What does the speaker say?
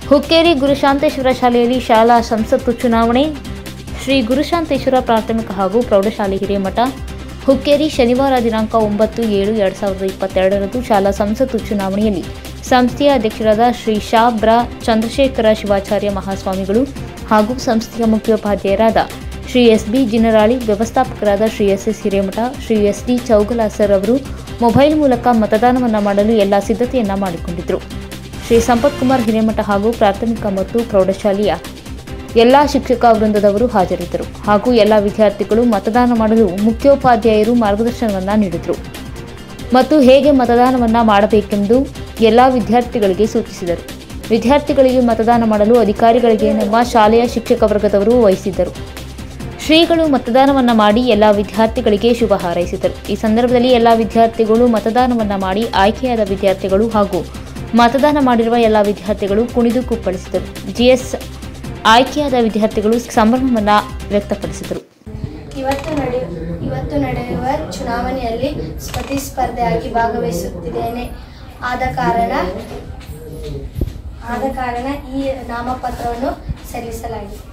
ಹುಕ್ಕೇರಿ ಗುರುಶಾಂತೇಶ್ವರ ಶಾಲೆಯಲ್ಲಿ ಶಾಲಾ ಸಂಸತ್ತು ಚುನಾವಣೆ ಶ್ರೀ ಗುರುಶಾಂತೇಶ್ವರ ಪ್ರಾಥಮಿಕ ಹಾಗೂ ಪ್ರೌಢಶಾಲೆ ಹಿರೇಮಠ ಹುಕ್ಕೇರಿ ಶನಿವಾರ ದಿನಾಂಕ ಒಂಬತ್ತು ಏಳು ಎರಡು ಸಾವಿರದ ಇಪ್ಪತ್ತೆರಡರಂದು ಶಾಲಾ ಸಂಸತ್ತು ಚುನಾವಣೆಯಲ್ಲಿ ಸಂಸ್ಥೆಯ ಅಧ್ಯಕ್ಷರಾದ ಶ್ರೀ ಶಾ ಬ್ರಾ ಚಂದ್ರಶೇಖರ ಶಿವಾಚಾರ್ಯ ಮಹಾಸ್ವಾಮಿಗಳು ಹಾಗೂ ಸಂಸ್ಥೆಯ ಮುಖ್ಯೋಪಾಧ್ಯಾಯರಾದ ಶ್ರೀ ಎಸ್ ಬಿ ಜಿನರಾಳಿ ವ್ಯವಸ್ಥಾಪಕರಾದ Shri S S Hiremath Shri S D Chougala sir ಅವರು ಮೊಬೈಲ್ ಮೂಲಕ ಮತದಾನವನ್ನು ಮಾಡಲು ಎಲ್ಲ ಸಿದ್ಧತೆಯನ್ನ ಮಾಡಿಕೊಂಡಿದ್ದರು ಶ್ರೀ ಸಂಪತ್ ಕುಮಾರ್ ಹಿರೇಮಠ ಹಾಗೂ ಪ್ರಾಥಮಿಕ ಮತ್ತು ಪ್ರೌಢಶಾಲೆಯ ಎಲ್ಲ ಶಿಕ್ಷಕ ವೃಂದದವರು ಹಾಜರಿದ್ದರು ಹಾಗೂ ಎಲ್ಲ ವಿದ್ಯಾರ್ಥಿಗಳು ಮತದಾನ ಮಾಡಲು ಮುಖ್ಯೋಪಾಧ್ಯಾಯರು ಮಾರ್ಗದರ್ಶನವನ್ನು ನೀಡಿದರು ಮತ್ತು ಹೇಗೆ ಮತದಾನವನ್ನು ಮಾಡಬೇಕೆಂದು ಎಲ್ಲ ವಿದ್ಯಾರ್ಥಿಗಳಿಗೆ ಸೂಚಿಸಿದರು ವಿದ್ಯಾರ್ಥಿಗಳಿಗೆ ಮತದಾನ ಮಾಡಲು ಅಧಿಕಾರಿಗಳಿಗೆ ನಮ್ಮ ಶಾಲೆಯ ಶಿಕ್ಷಕ ವರ್ಗದವರು ವಹಿಸಿದ್ದರು ಶ್ರೀಗಳು ಮತದಾನವನ್ನ ಮಾಡಿ ಎಲ್ಲ ವಿದ್ಯಾರ್ಥಿಗಳಿಗೆ ಶುಭ ಹಾರೈಸಿದರು ಈ ಸಂದರ್ಭದಲ್ಲಿ ಎಲ್ಲ ವಿದ್ಯಾರ್ಥಿಗಳು ಮತದಾನವನ್ನ ಮಾಡಿ ಆಯ್ಕೆಯಾದ ವಿದ್ಯಾರ್ಥಿಗಳು ಹಾಗೂ ಮತದಾನ ಮಾಡಿರುವ ಎಲ್ಲ ವಿದ್ಯಾರ್ಥಿಗಳು ಕುಣಿದು ಕುಪ್ಪಳಿಸಿದರು ಜಿಎಸ್ ಆಯ್ಕೆಯಾದ ವಿದ್ಯಾರ್ಥಿಗಳು ಸಂಭ್ರಮವನ್ನ ವ್ಯಕ್ತಪಡಿಸಿದರು ಇವತ್ತು ನಡೆಯು ಇವತ್ತು ನಡೆಯುವ ಚುನಾವಣೆಯಲ್ಲಿ ಪ್ರತಿಸ್ಪರ್ಧೆಯಾಗಿ ಭಾಗವಹಿಸುತ್ತಿದ್ದೇನೆ ಆದ ಕಾರಣ ಆದ ಕಾರಣ ಈ ನಾಮಪತ್ರವನ್ನು ಸಲ್ಲಿಸಲಾಗಿದೆ